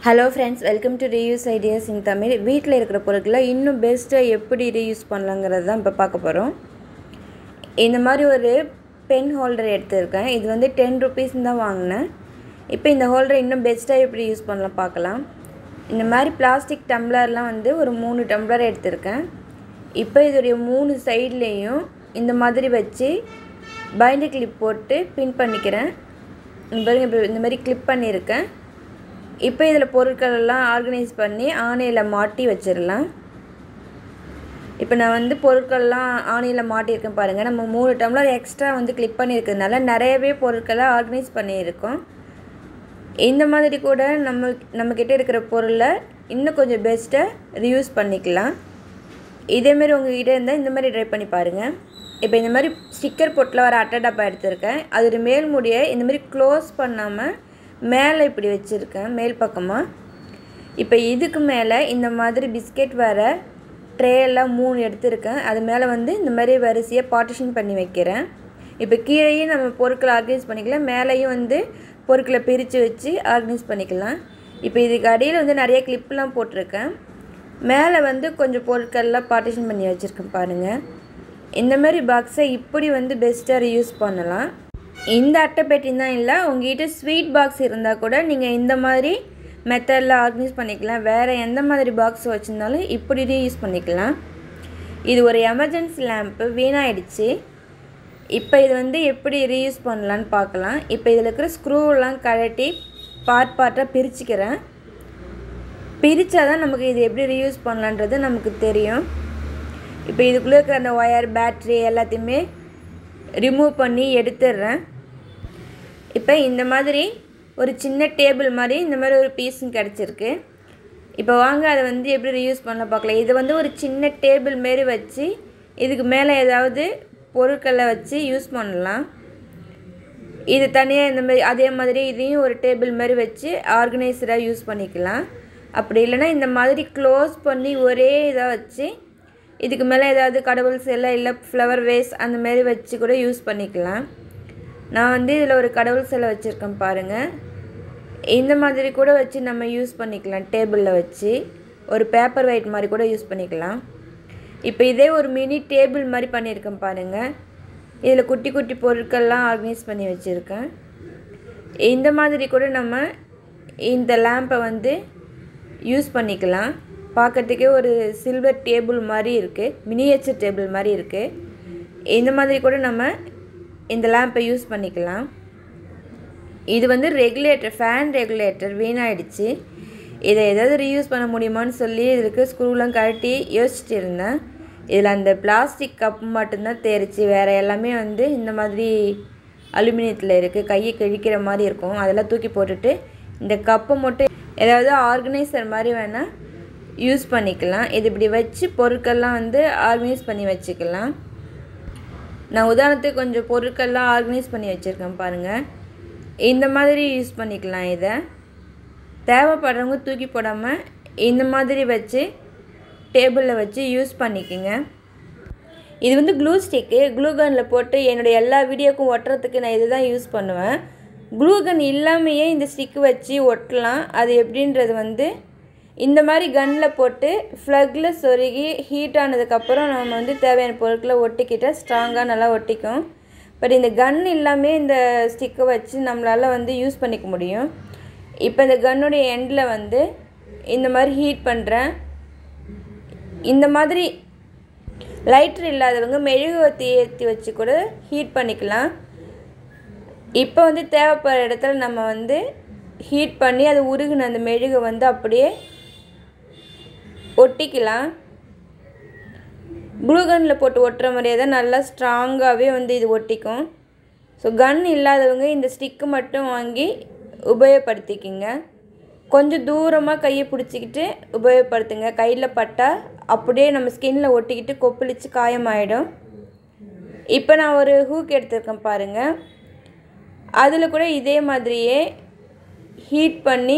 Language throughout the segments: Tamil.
hello friends welcome to reuse ideas in Tamil வீட்டில் இருக்கிற பொருட்களை இன்னும் பெஸ்ட்டாக எப்படி ரீயூஸ் பண்ணலாங்கிறது தான் இப்போ பார்க்க போகிறோம் இந்த மாதிரி ஒரு பென் ஹோல்டர் எடுத்திருக்கேன் இது வந்து டென் ருபீஸ் தான் வாங்கினேன் இப்போ இந்த ஹோல்டரை இன்னும் பெஸ்ட்டாக எப்படி யூஸ் பண்ணலாம் பார்க்கலாம் இந்த மாதிரி பிளாஸ்டிக் டம்ளர்லாம் வந்து ஒரு மூணு டம்ளர் எடுத்திருக்கேன் இப்போ இதோடைய மூணு சைட்லேயும் இந்த மாதிரி வச்சு பைண்டர் கிளிப் போட்டு பின் பண்ணிக்கிறேன் இந்த பாருங்க இப்போ இந்த மாதிரி கிளிப் பண்ணியிருக்கேன் இப்போ இதில் பொருட்கள் எல்லாம் ஆர்கனைஸ் பண்ணி ஆணையில் மாட்டி வச்சிடலாம் இப்போ நான் வந்து பொருட்கள்லாம் ஆணையில் மாட்டியிருக்கேன் பாருங்கள் நம்ம மூணு டம்ளர் எக்ஸ்ட்ரா வந்து கிளிப் பண்ணியிருக்கிறதுனால நிறையவே பொருட்களை ஆர்கனைஸ் பண்ணியிருக்கோம் இந்த மாதிரி கூட நம்ம நம்மக்கிட்ட இருக்கிற பொருளை இன்னும் கொஞ்சம் பெஸ்ட்டாக ரியூஸ் பண்ணிக்கலாம் இதேமாரி உங்ககிட்ட இருந்தால் இந்த மாதிரி ட்ரை பண்ணி பாருங்கள் இப்போ இந்த மாதிரி ஸ்டிக்கர் போட்டில் வர அட்டை டப்பா எடுத்திருக்கேன் அதோட மேல் முடியை இந்த மாதிரி க்ளோஸ் பண்ணாமல் மேலே இப்படி வச்சுருக்கேன் மேல் பக்கமாக இப்போ இதுக்கு மேலே இந்த மாதிரி பிஸ்கெட் வர ட்ரே எல்லாம் மூணு எடுத்திருக்கேன் அது மேலே வந்து இந்த மாதிரி வரிசையாக பார்ட்டிஷன் பண்ணி வைக்கிறேன் இப்போ கீழேயும் நம்ம பொருட்களை ஆர்கனைஸ் பண்ணிக்கலாம் மேலேயும் வந்து பொருட்களை பிரித்து வச்சு ஆர்கனைஸ் பண்ணிக்கலாம் இப்போ இதுக்கு அடியில் வந்து நிறைய கிளிப்லாம் போட்டிருக்கேன் மேலே வந்து கொஞ்சம் பொருட்கள்லாம் பார்ட்டிஷன் பண்ணி வச்சுருக்கேன் பாருங்கள் இந்த மாதிரி பாக்ஸை இப்படி வந்து பெஸ்ட்டாக யூஸ் பண்ணலாம் இந்த அட்டைப்பெட்டி தான் இல்லை உங்ககிட்ட ஸ்வீட் பாக்ஸ் இருந்தால் கூட நீங்கள் இந்த மாதிரி மெத்தடில் ஆர்கனைஸ் பண்ணிக்கலாம் வேறு எந்த மாதிரி பாக்ஸ் வச்சுருந்தாலும் இப்படி யூஸ் பண்ணிக்கலாம் இது ஒரு எமர்ஜென்சி லேம்ப்பு வீணாயிடுச்சு இப்போ இது வந்து எப்படி ரீயூஸ் பண்ணலான்னு பார்க்கலாம் இப்போ இதில் இருக்கிற ஸ்க்ரூவெலாம் கழட்டி பார்ட் பார்ட்டாக பிரிச்சுக்கிறேன் பிரித்தா தான் நமக்கு இது எப்படி ரீயூஸ் பண்ணலான்றது நமக்கு தெரியும் இப்போ இதுக்குள்ளே இருக்கிற அந்த ஒயர் பேட்ரி எல்லாத்தையுமே ரிமூவ் பண்ணி எடுத்துடுறேன் இப்போ இந்த மாதிரி ஒரு சின்ன டேபிள் மாதிரி இந்த மாதிரி ஒரு பீஸும் கிடச்சிருக்கு இப்போ வாங்க அதை வந்து எப்படி ரீயூஸ் பண்ண பார்க்கலாம் இது வந்து ஒரு சின்ன டேபிள் மாரி வச்சு இதுக்கு மேலே ஏதாவது பொருட்களை வச்சு யூஸ் பண்ணலாம் இது தனியாக இந்த மாதிரி அதே மாதிரி இதையும் ஒரு டேபிள் மாதிரி வச்சு ஆர்கனைசராக யூஸ் பண்ணிக்கலாம் அப்படி இல்லைன்னா இந்த மாதிரி க்ளோஸ் பண்ணி ஒரே இதாக வச்சு இதுக்கு மேலே ஏதாவது கடவுள் சிலை இல்லை ஃப்ளவர் வேஸ் அந்த மாதிரி வச்சு கூட யூஸ் பண்ணிக்கலாம் நான் வந்து இதில் ஒரு கடவுள் சிலை வச்சுருக்கேன் பாருங்கள் இந்த மாதிரி கூட வச்சு நம்ம யூஸ் பண்ணிக்கலாம் டேபிளில் வச்சு ஒரு பேப்பர் வெயிட் மாதிரி கூட யூஸ் பண்ணிக்கலாம் இப்போ இதே ஒரு மினி டேபிள் மாதிரி பண்ணியிருக்கேன் பாருங்கள் இதில் குட்டி குட்டி பொருட்கள்லாம் ஆர்கனைஸ் பண்ணி வச்சுருக்கேன் இந்த மாதிரி கூட நம்ம இந்த லேம்பை வந்து யூஸ் பண்ணிக்கலாம் பார்க்கறதுக்கே ஒரு சில்வர் டேபிள் மாதிரி இருக்குது மினியேச்சர் டேபிள் மாதிரி இருக்குது இந்த மாதிரி கூட நம்ம இந்த லேம்பை யூஸ் பண்ணிக்கலாம் இது வந்து ரெகுலேட்டர் ஃபேன் ரெகுலேட்டர் வீணாயிடுச்சு இதை ஏதாவது ரீயூஸ் பண்ண முடியுமான்னு சொல்லி இதுக்கு ஸ்க்ரூலாம் கழட்டி யோசிச்சுட்டு இருந்தேன் இதில் அந்த பிளாஸ்டிக் கப் மட்டும்தான் தேரிச்சு வேறு எல்லாமே வந்து இந்த மாதிரி அலுமினியத்தில் இருக்குது கையை கிழிக்கிற மாதிரி இருக்கும் அதெல்லாம் தூக்கி போட்டுட்டு இந்த கப்பை மட்டும் ஏதாவது ஆர்கனைசர் மாதிரி வேணால் யூஸ் பண்ணிக்கலாம் இது இப்படி வச்சு பொருட்கள்லாம் வந்து ஆர்கனைஸ் பண்ணி வச்சுக்கலாம் நான் உதாரணத்துக்கு கொஞ்சம் பொருட்கள்லாம் ஆர்கனைஸ் பண்ணி வச்சுருக்கேன் பாருங்கள் இந்த மாதிரி யூஸ் பண்ணிக்கலாம் இதை தேவைப்படுறவங்க தூக்கி போடாமல் இந்த மாதிரி வச்சு டேபிளில் வச்சு யூஸ் பண்ணிக்கோங்க இது வந்து க்ளூ ஸ்டிக்கு க்ளூ கனில் போட்டு என்னுடைய எல்லா வீடியோக்கும் ஒட்டுறதுக்கு நான் இது தான் யூஸ் பண்ணுவேன் க்ளூ கன் இல்லாமையே இந்த ஸ்டிக்கு வச்சு ஒட்டலாம் அது எப்படின்றது வந்து இந்த மாதிரி கன்னில் போட்டு ஃப்ளக்கில் சொருகி ஹீட் ஆனதுக்கப்புறம் நம்ம வந்து தேவையான பொருட்களை ஒட்டிக்கிட்டால் ஸ்ட்ராங்காக நல்லா ஒட்டிக்கும் பட் இந்த கன் இல்லாமல் இந்த ஸ்டிக்கை வச்சு நம்மளால் வந்து யூஸ் பண்ணிக்க முடியும் இப்போ இந்த கன்னுடைய எண்டில் வந்து இந்த மாதிரி ஹீட் பண்ணுறேன் இந்த மாதிரி லைட்ரு இல்லாதவங்க மெழுகுவத்தி ஏற்றி வச்சு கூட ஹீட் பண்ணிக்கலாம் இப்போ வந்து தேவைப்படுற இடத்துல நம்ம வந்து ஹீட் பண்ணி அது உருகின அந்த மெழுகை வந்து அப்படியே ஒட்டிக்கலாம் க்ளூகனில் போட்டு ஒட்டுற மாதிரியே தான் நல்லா ஸ்ட்ராங்காகவே வந்து இது ஒட்டிக்கும் ஸோ கன் இல்லாதவங்க இந்த ஸ்டிக்கு மட்டும் வாங்கி உபயோகப்படுத்திக்கிங்க கொஞ்சம் தூரமாக கையை பிடிச்சிக்கிட்டு உபயோகப்படுத்துங்க கையில் பட்டால் அப்படியே நம்ம ஸ்கின்னில் ஒட்டிக்கிட்டு கொப்பளிச்சு காயமாயிடும் இப்போ நான் ஒரு ஹூக் எடுத்திருக்கேன் பாருங்கள் அதில் கூட இதே மாதிரியே ஹீட் பண்ணி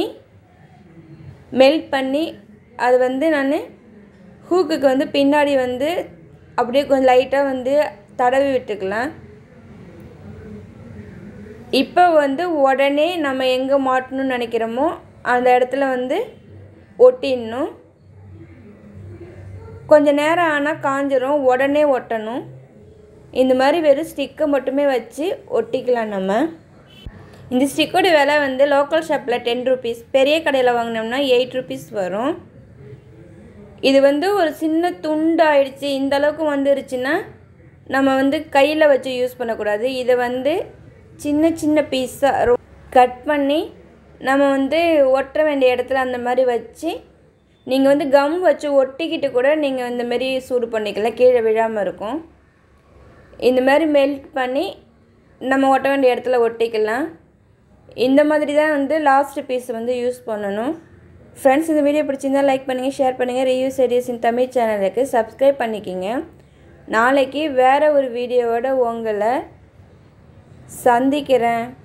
மெல்ட் பண்ணி அது வந்து நான் ஹூக்குக்கு வந்து பின்னாடி வந்து அப்படியே கொஞ்சம் லைட்டாக வந்து தடவி விட்டுக்கலாம் இப்போ வந்து உடனே நம்ம எங்கே மாட்டணும்னு நினைக்கிறோமோ அந்த இடத்துல வந்து ஒட்டிடணும் கொஞ்சம் நேரம் ஆனால் காஞ்சிரும் உடனே ஒட்டணும் இந்த மாதிரி வெறும் ஸ்டிக்கை மட்டுமே வச்சு ஒட்டிக்கலாம் நம்ம இந்த ஸ்டிக்கோட விலை வந்து லோக்கல் ஷாப்பில் டென் ருபீஸ் பெரிய கடையில் வாங்கினோம்னா எயிட் ருபீஸ் வரும் இது வந்து ஒரு சின்ன துண்டு ஆயிடுச்சு இந்த அளவுக்கு வந்துருச்சுன்னா நம்ம வந்து கையில் வச்சு யூஸ் பண்ணக்கூடாது இதை வந்து சின்ன சின்ன பீஸாக கட் பண்ணி நம்ம வந்து ஒட்ட வேண்டிய இடத்துல அந்த மாதிரி வச்சு நீங்கள் வந்து கம் வச்சு ஒட்டிக்கிட்டு கூட நீங்கள் இந்த மாதிரி சூடு பண்ணிக்கலாம் கீழே விழாமல் இருக்கும் இந்த மாதிரி மெல்ட் பண்ணி நம்ம ஒட்ட வேண்டிய இடத்துல ஒட்டிக்கலாம் இந்த மாதிரி தான் வந்து லாஸ்ட் பீஸ் வந்து யூஸ் பண்ணணும் ஃப்ரெண்ட்ஸ் இந்த வீடியோ பிடிச்சிருந்தால் லைக் பண்ணுங்கள் ஷேர் பண்ணுங்கள் ரிவ்யூஸ் ஐடியாஸ் இன் தமிழ் சேனலுக்கு சப்ஸ்கிரைப் பண்ணிக்கிங்க நாளைக்கு வேறு ஒரு வீடியோவோட உங்களை சந்திக்கிறேன்